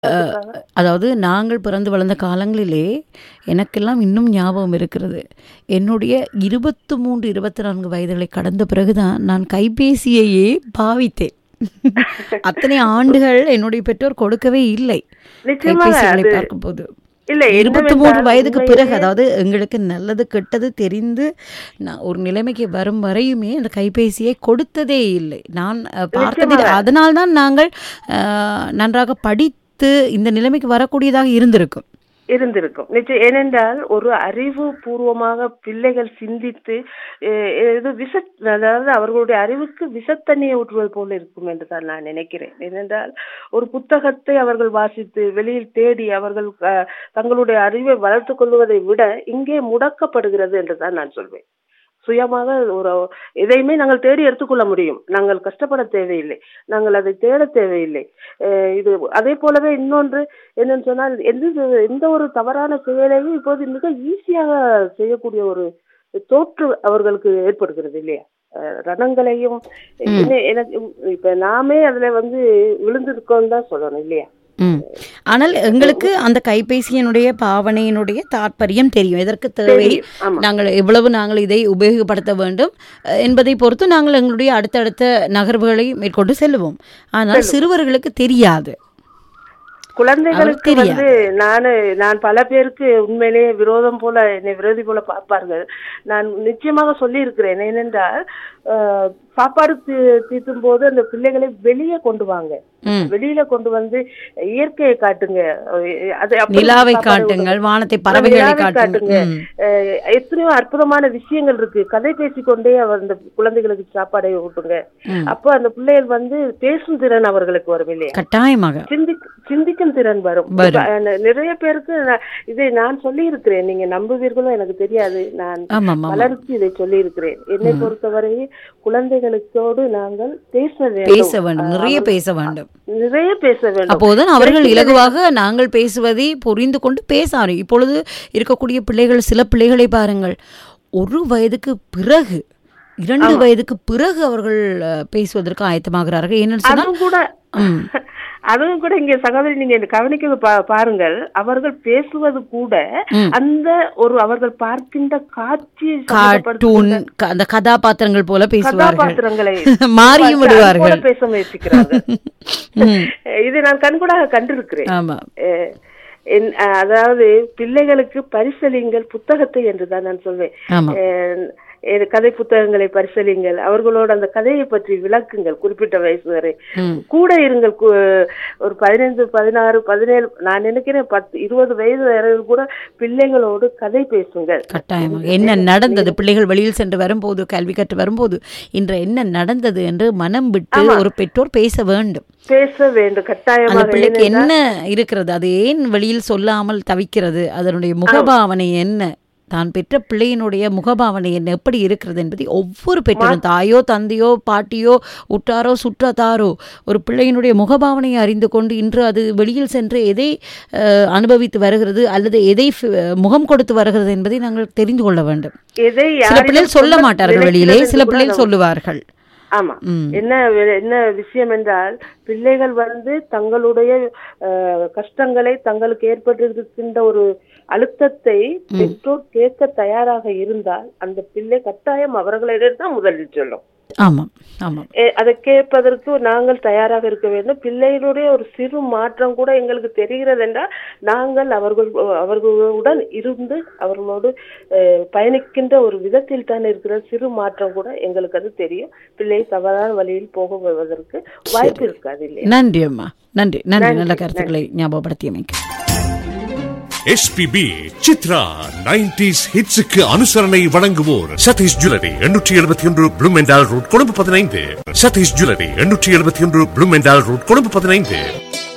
அதாவது நாங்கள் பிறந்து வளர்ந்த காலங்களிலே எனக்கெல்லாம் இன்னும் ஞாபகம் இருக்கிறது என்னுடைய இருபத்து மூன்று இருபத்தி நான்கு வயதுகளை கடந்த பிறகுதான் நான் கைபேசியையே பாவித்தேன் அத்தனை ஆண்டுகள் என்னுடைய பெற்றோர் கொடுக்கவே இல்லை நிச்சயமாக கைபேசிகளை அது பார்க்கும்போது இல்லை இருபத்தி மூன்று என்னவென்றால் வயதுக்கு உண்மையிலே பிறகு அதாவது எங்களுக்கு நல்லது கெட்டது தெரிந்து நான் ஒரு நிலைமைக்கு வரும் வரையுமே அந்த கைபேசியை கொடுத்ததே இல்லை நான் அஹ், பார்த்ததில் நிச்சயமாக அதனால்தான் நாங்கள் அஹ், நன்றாக படித்து இந்த நிலைமைக்கு வரக்கூடியதாக இருந்திருக்கும் இருந்திருக்கும் நிச்சயம் ஏனென்றால் ஒரு அறிவு பூர்வமாக பிள்ளைகள் சிந்தித்து அஹ், இது விச அதாவது அவர்களுடைய அறிவுக்கு விசத்தண்ணியை ஊற்றுவது போல இருக்கும் என்று தான் நான் நினைக்கிறேன் ஏனென்றால் ஒரு புத்தகத்தை அவர்கள் வாசித்து வெளியில் தேடி அவர்கள் அஹ், தங்களுடைய அறிவை வளர்த்துக் கொள்வதை விட இங்கே முடக்கப்படுகிறது என்று தான் நான் சொல்வேன் சுயமாக ஒரு எதையுமே நாங்கள் தேடி எடுத்துக்கொள்ள முடியும் நாங்கள் கஷ்டப்பட தேவையில்லை நாங்கள் அதை தேட தேவையில்லை அஹ் இது அதே போலவே இன்னொன்று என்னன்னு சொன்னால் எந்த எந்த ஒரு தவறான செயலையும் இப்போது மிக ஈஸியாக செய்யக்கூடிய ஒரு தோற்று அவர்களுக்கு ஏற்படுகிறது இல்லையா அஹ் ரணங்களையும் ம் என்ன எனக்கு இப்ப நாமே அதுல வந்து விழுந்திருக்கோம் தான் சொல்லணும் இல்லையா ம் ஆனால் எங்களுக்கு அந்த கைபேசியினுடைய பாவனையினுடைய தாற்பயம் தெரியும் எதற்கு தேவை தெரியும் ஆமா நாங்கள் எவ்வளவு நாங்கள் இதை உபயோகப்படுத்த வேண்டும் அஹ், என்பதை பொறுத்து நாங்கள் எங்களுடைய அடுத்தடுத்த நகர்வுகளை மேற்கொண்டு செல்லுவோம் ஆனால் செல்லுவோம் சிறுவர்களுக்கு தெரியாது அவருக்கு குழந்தைகளுக்கு தெரியாது வந்து நானு நான் பல பேருக்கு உண்மையிலேயே விரோதம் போல என்னை விரோதி போல பார்ப்பார்கள் நான் நிச்சயமாக சொல்லி இருக்கிறேன் ஏனென்றால் அஹ், சாப்பாடு தீ- தீட்டும் போது அந்த பிள்ளைகளை வெளியே கொண்டு வாங்க ம் வெளியில கொண்டு வந்து இயற்கையை காட்டுங்க அஹ் அது அப்புறம் நிலாவை சாப்பாடு விடுங்க காட்டுங்கள் வானத்தை அஹ் பறவைகளை நிலாவை காட்டுங்கள் காட்டுங்க ம் அஹ் எத்தனையோ அற்புதமான விஷயங்கள் இருக்கு கதை பேசிக்கொண்டே அவர் அந்த குழந்தைகளுக்கு சாப்பாடை ஊட்டுங்க ம் அப்போ அந்த பிள்ளைகள் வந்து பேசும் திறன் அவர்களுக்கு வரும் இல்லையா கட்டாயமாக சிந்தி சிந்திக்கும் திறன் வரும் இப்ப வரும் அஹ் நிறைய பேருக்கு நான் இதை நான் சொல்லி இருக்கிறேன் நீங்க நம்புவீர்களோ எனக்கு தெரியாது நான் ஆமாம் ஆமாம் பலருக்கு இதை சொல்லி இருக்கிறேன் என்னை ம் பொறுத்தவரை குழந்தைகளுக்கோடு நாங்கள் பேச பேச வேண்டும் வேண்டும் அஹ் நிறைய அவர் பேச வேண்டும் நிறைய பேச வேண்டும் அப்போதுதான் அவர்கள் கிடைக்கின்றதை இலகுவாக நாங்கள் பேசுவதை புரிந்து கொண்டு பேச ஆரம்பி இப்பொழுது இருக்கக்கூடிய பிள்ளைகள் சில பிள்ளைகளை பாருங்கள் ஒரு வயதுக்கு பிறகு இரண்டு ஆமா வயதுக்கு பிறகு அவர்கள் அஹ், பேசுவதற்கு ஆயத்தமாகிறார்கள் என்னன்னு சொன்னால் அதுவும் கூட ம் அதுவும் கூட இங்க சகோதரி நீங்க இந்த கவனிக்க பா- பாருங்கள் அவர்கள் பேசுவது கூட ம் அந்த ஒரு அவர்கள் பார்க்கின்ற காட்சியை கார்ட்டூன் சம்பந்தப்படுத்துகின்ற க- அந்த கதாபாத்திரங்கள் போல பேசுவார்கள் கதாபாத்திரங்களை மாறியும் பார்த்து அது போல விடுவார்கள் பேச முயற்சிக்கிறார்கள் ம் இது நான் கண்கூடாக கண்டிருக்கிறேன் ஆமா அஹ் என்- அஹ் அதாவது பிள்ளைகளுக்கு பரிசலியுங்கள் புத்தகத்தை என்றுதான் நான் சொல்வேன் ஆமா அஹ் இது கதை புத்தகங்களை பரிசலியுங்கள் அவர்களோட அந்த கதையை பற்றி விளக்குங்கள் குறிப்பிட்ட வயசு வரை ம் கூட இருங்கள் கு- ஒரு பதினைந்து பதினாறு பதினேழு நான் நினைக்கிறேன் பத்து இருபது வயது வரையில் கூட பிள்ளைகளோடு கதை பேசுங்கள் கட்டாயமாக நீங்க என்ன நீங்க நடந்தது பிள்ளைகள் வெளியில் சென்று வரும்போது கல்வி கற்று வரும்போது இன்று என்ன நடந்தது என்று மனம் விட்டு ஆமா ஒரு பெற்றோர் பேச வேண்டும் பேச வேண்டும் அந்த கட்டாயமாக பிள்ளைக்கு ஏனென்றால் என்ன இருக்கிறது அது ஏன் வெளியில் சொல்லாமல் தவிக்கிறது அதனுடைய ஆமா முகபாவனை என்ன தான் பெற்ற பிள்ளையினுடைய முகபாவனை என்ன எப்படி இருக்கிறது என்பதை ஒவ்வொரு மா பெற்றோரும் தாயோ தந்தையோ பாட்டியோ உற்றாரோ சுற்றத்தாரோ ஒரு பிள்ளையினுடைய முகபாவனையை அறிந்து கொண்டு இன்று அது வெளியில் சென்று எதை அஹ், அனுபவித்து வருகிறது அல்லது எதை ஃபி- முகம் கொடுத்து வருகிறது என்பதை நாங்கள் தெரிந்து கொள்ள வேண்டும் எதை சில யாரிடம் பிள்ளைகள் சொல்ல சொல்ல மாட்டார்கள் வெளியிலே நினைக்கிறது சில என்று கூட பிள்ளைகள் நாம் சொல்லுவார்கள் ஆமா ம் என்ன வே- என்ன விஷயம் என்றால் பிள்ளைகள் வந்து தங்களுடைய அஹ், கஷ்டங்களை தங்களுக்கு ஏற்பட்டிருக்கின்ற ஒரு அழுத்தத்தை ம் பெற்றோர் கேட்க தயாராக இருந்தால் அந்த பிள்ளை கட்டாயம் அவர்களிடம் தான் முதலில் சொல்லும் ஆமாம் ஆமாம் எ- அதை கேட்பதற்கு நாங்கள் தயாராக இருக்க வேண்டும் பிள்ளைகளுடைய ஒரு சிறு மாற்றம் கூட எங்களுக்கு தெரிகிறது என்றால் நாங்கள் அவர்கள் அவர்களுடன் இருந்து அவர்களோடு அஹ், பயணிக்கின்ற ஒரு விதத்தில் தான் இருக்கிற சிறு மாற்றம் கூட எங்களுக்கு அது தெரியும் பிள்ளை தவறான வழியில் போகுவதற்கு வாய்ப்பு சரி இருக்காது இல்லையா நன்றி அம்மா நன்றி நன்றி நல்ல நன்றி நன்றி கருத்துக்களை ஞாபகப்படுத்தியமைக்கு எஸ்பிபி சித்ரா நைன்டிஸ் ஹிட்ஸுக்கு அனுசரணை வழங்குவோர் சதீஷ் ஜுவல்லரி எண்ணூற்றி எழுபத்தி ஒன்று ப்ளூமெண்டால் ரோட் கொழும்பு பதினைந்து சதீஷ் ஜுவல்லரி எண்ணூற்றி எழுபத்தி ஒன்று ப்ளூமெண்டால் ரோட் கொழும்பு பதினைந்து